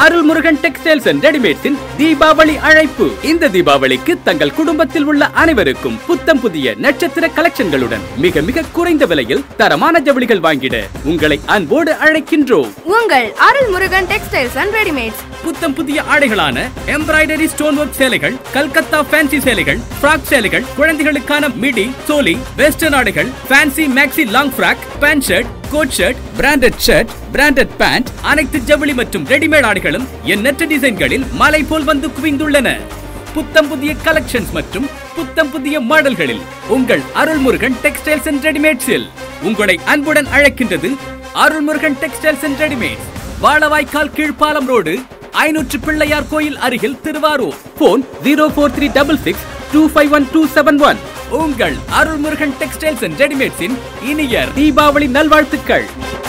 Arulmurugan textiles and ரெடிமேட்ஸின் தீபாவளி அழைப்பு இந்த தீபாவளிக்கு தங்கள் குடும்பத்தில் உள்ள அனைவருக்கும் புத்தம் புதிய நட்சத்திர கலெக்ஷன்களுடன் மிக மிக குறைந்த விலையில் தரமான ஜவுளிகள் வாங்கிட உங்களை அன்போடு அழைக்கின்றோம் உங்கள் அருள்முருகன் டெக்ஸ்டைல்ஸ் அண்ட் ரெடிமேட்ஸ் புத்தம் புதிய ஆடைகளான எம்ப்ராய்டரி ஸ்டோன் ஒர்க் சேலைகள் கல்கத்தா ஃபேன்சி சேலைகள் ஃப்ராக் சேலைகள் குழந்தைகளுக்கான மிடி சோலி வெஸ்டர்ன் ஆடைகள் fancy maxi long frock pant shirt coat shirt branded shirt branded pant அனைத்து ஜவுளி மற்றும் ரெடிமேட் ஆடைகளும் எண்ணற்ற டிசைன்களில் மலை போல் வந்து குவிந்துள்ளன புத்தம் புதிய கலெக்ஷன்ஸ் மற்றும் புத்தம் புதிய மாடல்களில் உங்கள் அருள்முருகன் டெக்ஸ்டைல்ஸ் அண்ட் ரெடிமேட்ஸில் உங்களை அன்புடன் அழைக்கின்றது Arulmurugan textiles and readymades Valavaikkal Keezhpalam road ஐநூற்று பிள்ளையார் கோயில் அருகில் Thiruvarur phone zero four three double six two five one two seven one உங்கள் அருள்முருகன் டெக்ஸ்டைல்ஸ் அண்ட் ரெடிமேட்ஸின் இனிய தீபாவளி நல்வாழ்த்துக்கள்